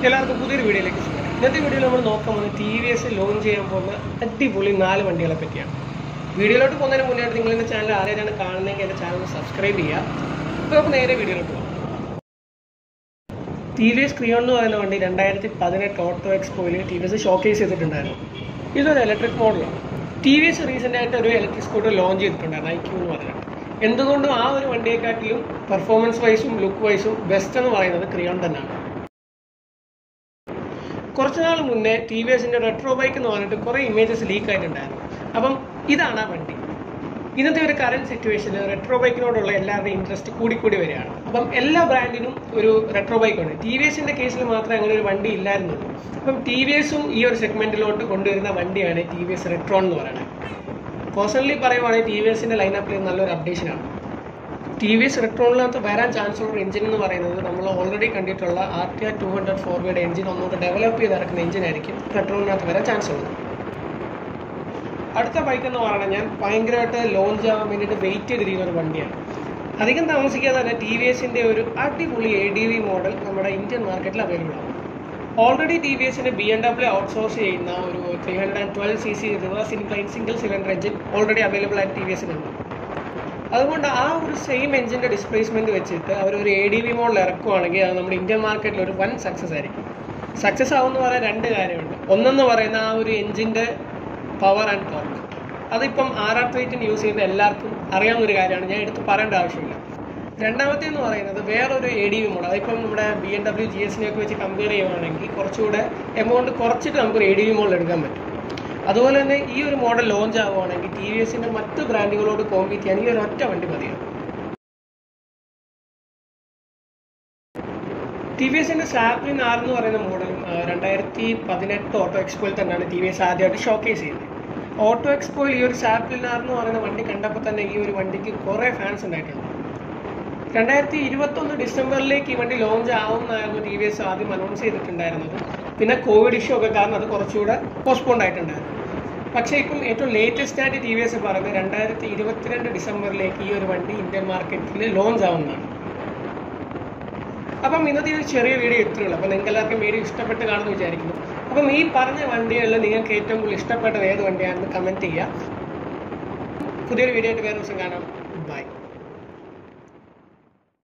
എല്ലാവർക്കും പുതിയൊരു വീഡിയോയിലേക്ക് സ്വാഗതം ഇന്നത്തെ വീഡിയോയിൽ നമ്മൾ നോക്കാൻ പോകുന്നത് ടി വി എസ് ലോഞ്ച് ചെയ്യാൻ പോകുന്ന അടിപൊളി നാല് വണ്ടികളെ പറ്റിയാണ് വീഡിയോയിലോട്ട് പോകുന്നതിന് മുന്നേ നിങ്ങൾ എൻ്റെ ചാനൽ ആരെയാണ് കാണുന്നതെങ്കിൽ എൻ്റെ ചാനൽ സബ്സ്ക്രൈബ് ചെയ്യുക അപ്പോൾ നമുക്ക് നേരെ വീഡിയോയിലോട്ട് പോകാം ടി വി എസ് ക്രിയോൺ എന്ന് പറയുന്ന വണ്ടി രണ്ടായിരത്തി പതിനെട്ട് ഓട്ടോ എക്സ്പോയിൽ ടി വി എസ് ഷോക്കേസ് ചെയ്തിട്ടുണ്ടായിരുന്നു ഇതൊരു ഇലക്ട്രിക് മോഡലാണ് ടി വി എസ് റീസെൻ്റ് ആയിട്ട് ഒരു ഇലക്ട്രിക് സ്കൂട്ടർ ലോഞ്ച് ചെയ്തിട്ടുണ്ടായിരുന്നു ഐ ക്യൂ എന്ന് പറഞ്ഞിട്ട് എന്തുകൊണ്ടും ആ ഒരു വണ്ടിയെക്കാട്ടിലും പെർഫോമൻസ് വൈസും ലുക്ക് വൈസും ബെസ്റ്റ് എന്ന് പറയുന്നത് ക്രിയോൺ തന്നെയാണ് കുറച്ച് നാൾ മുന്നേ ടി വി എസിന്റെ റെട്രോ ബൈക്ക് എന്ന് പറഞ്ഞിട്ട് കുറേ ഇമേജസ് ലീക്ക് ആയിട്ടുണ്ടായിരുന്നു അപ്പം ഇതാണ് ആ വണ്ടി ഇന്നത്തെ ഒരു കറണ്ട് സിറ്റുവേഷനിൽ റെട്രോ ബൈക്കിനോടുള്ള എല്ലാവരുടെയും ഇൻട്രസ്റ്റ് കൂടിക്കൂടി വരികയാണ് അപ്പം എല്ലാ ബ്രാൻഡിനും ഒരു റെട്രോ ബൈക്ക് ഉണ്ട് ടി വി എസിന്റെ കേസിൽ മാത്രമേ അങ്ങനെ ഒരു വണ്ടി ഇല്ലായിരുന്നുള്ളൂ അപ്പം ടി വി എസും ഈ ഒരു സെഗ്മെന്റിലോട്ട് കൊണ്ടുവരുന്ന വണ്ടിയാണ് ടി വി എസ് റെട്രോൺ എന്ന് പറയുന്നത് പേഴ്സണലി പറയുവാണെങ്കിൽ ടി വി എസിന്റെ ലൈനപ്പിൽ നല്ലൊരു അപ്ഡേഷനാണ് ടി വി എസ് റെട്രോണിനകത്ത് വരാൻ ചാൻസ് ഉള്ള എഞ്ചിൻ എന്ന് പറയുന്നത് നമ്മൾ ഓൾറെഡി കണ്ടിട്ടുള്ള R T R two hundred forward engine ഒന്നുകൂടെ ഡെവലപ്പ് ചെയ്ത് ഇറക്കുന്ന എഞ്ചിൻ ആയിരിക്കും റെട്രോണിനകത്ത് വരാൻ ചാൻസ് ഉള്ളത് അടുത്ത ബൈക്ക് എന്ന് പറയുന്നത് ഞാൻ ഭയങ്കരമായിട്ട് ലോഞ്ച് ആവാൻ വേണ്ടിയിട്ട് വെയിറ്റ് ചെയ്തിരിക്കുന്ന ഒരു വണ്ടിയാണ് അധികം താമസിക്കാതെ തന്നെ ടി വി എസിന്റെ ഒരു അടിപൊളി എ ഡി വി മോഡൽ നമ്മുടെ ഇന്ത്യൻ മാർക്കറ്റിൽ അവൈലബിൾ ആണ് ഓൾറെഡി ടി വി എസിന് ബി എം ഡബ്ല്യു ഔട്ട്സോഴ്സ് ചെയ്യുന്ന ഒരു three hundred and twelve C C reverse incline single cylinder engine already available ആയിട്ട് ടി വി എസിനുണ്ട് അതുകൊണ്ട് ആ ഒരു സെയിം എഞ്ചിന്റെ ഡിസ്പ്ലേസ്മെന്റ് വെച്ചിട്ട് അവർ ഒരു എ ഡി വി മോഡൽ ഇറക്കുവാണെങ്കിൽ അത് നമ്മുടെ ഇന്ത്യൻ മാർക്കറ്റിൽ ഒരു വൻ സക്സസ് ആയിരിക്കും സക്സസ് ആവുമെന്ന് പറയാൻ രണ്ട് കാര്യമുണ്ട് ഒന്നെന്ന് പറയുന്ന ആ ഒരു എഞ്ചിന്റെ പവർ ആൻഡ് ടോർക്ക് അതിപ്പം ആർ ആർ ത്രീറ്റിന് യൂസ് ചെയ്യുന്ന എല്ലാവർക്കും അറിയാവുന്ന ഒരു കാര്യമാണ് ഞാൻ എടുത്ത് പറയേണ്ട ആവശ്യമില്ല രണ്ടാമത്തെ എന്ന് പറയുന്നത് വേറൊരു എ ഡി വി മോഡൽ അതിപ്പം നമ്മുടെ ബി എം ഡബ്ല്യു ജി എസിനെ ഒക്കെ വെച്ച് കമ്പയർ ചെയ്യുവാണെങ്കിൽ കുറച്ചുകൂടെ എമൗണ്ട് കുറച്ചിട്ട് നമുക്കൊരു എ ഡി വി മോഡൽ എടുക്കാൻ പറ്റും അതുപോലെ തന്നെ ഈ ഒരു മോഡൽ ലോഞ്ച് ആവുകയാണെങ്കിൽ ടി വി എസിന്റെ മറ്റ് ബ്രാൻഡുകളോട് കോമ്പീറ്റ് ചെയ്യാൻ ഈ ഒരു ഒറ്റ വണ്ടി മതിയാണ് ടി വി എസിന്റെ സാപ്ലിൻ ആർ എന്ന് പറയുന്ന മോഡലും രണ്ടായിരത്തി പതിനെട്ട് ഓട്ടോ എക്സ്പോയിൽ തന്നെയാണ് ടി വി എസ് ആദ്യമായിട്ട് ഷോക്കേസ് ചെയ്തത് ഓട്ടോ എക്സ്പോയിൽ ഈ ഒരു സാപ്ലിൻ ആർ എന്ന് പറയുന്ന വണ്ടി കണ്ടപ്പോൾ തന്നെ ഈ ഒരു വണ്ടിക്ക് കുറേ ഫാൻസ് ഉണ്ടായിട്ടുണ്ട് രണ്ടായിരത്തി ഇരുപത്തൊന്ന് ഡിസംബറിലേക്ക് ഈ വണ്ടി ലോഞ്ച് ആവുമെന്നായിരുന്നു ടി വി എസ് ആദ്യം അനൗൺസ് ചെയ്തിട്ടുണ്ടായിരുന്നത് പിന്നെ കോവിഡ് ഇഷ്യൂ ഒക്കെ കാരണം അത് കുറച്ചുകൂടെ പോസ്റ്റ്പോണ്ട് ആയിട്ടുണ്ടായിരുന്നു പക്ഷേ ഇപ്പം ഏറ്റവും ലേറ്റസ്റ്റ് ആയിട്ട് ടി വി എസ് പറയുന്നത് രണ്ടായിരത്തി ഇരുപത്തിരണ്ട് ഡിസംബറിലേക്ക് ഈ ഒരു വണ്ടി ഇന്ത്യൻ മാർക്കറ്റിൽ ലോഞ്ച് ആവുന്നതാണ് അപ്പം ഇന്നത്തെ ഒരു ചെറിയ വീഡിയോ ഇത്രയേ ഉള്ളൂ അപ്പം നിങ്ങൾക്ക് എല്ലാവർക്കും വീഡിയോ ഇഷ്ടപ്പെട്ട് കാണുമെന്ന് വിചാരിക്കുന്നു അപ്പം ഈ പറഞ്ഞ വണ്ടികളിൽ നിങ്ങൾക്ക് ഏറ്റവും കൂടുതൽ ഇഷ്ടപ്പെട്ടത് ഏത് വണ്ടിയാണെന്ന് കമൻറ്റ് ചെയ്യുക പുതിയൊരു വീഡിയോ ആയിട്ട് വേറെ ദിവസം കാണാം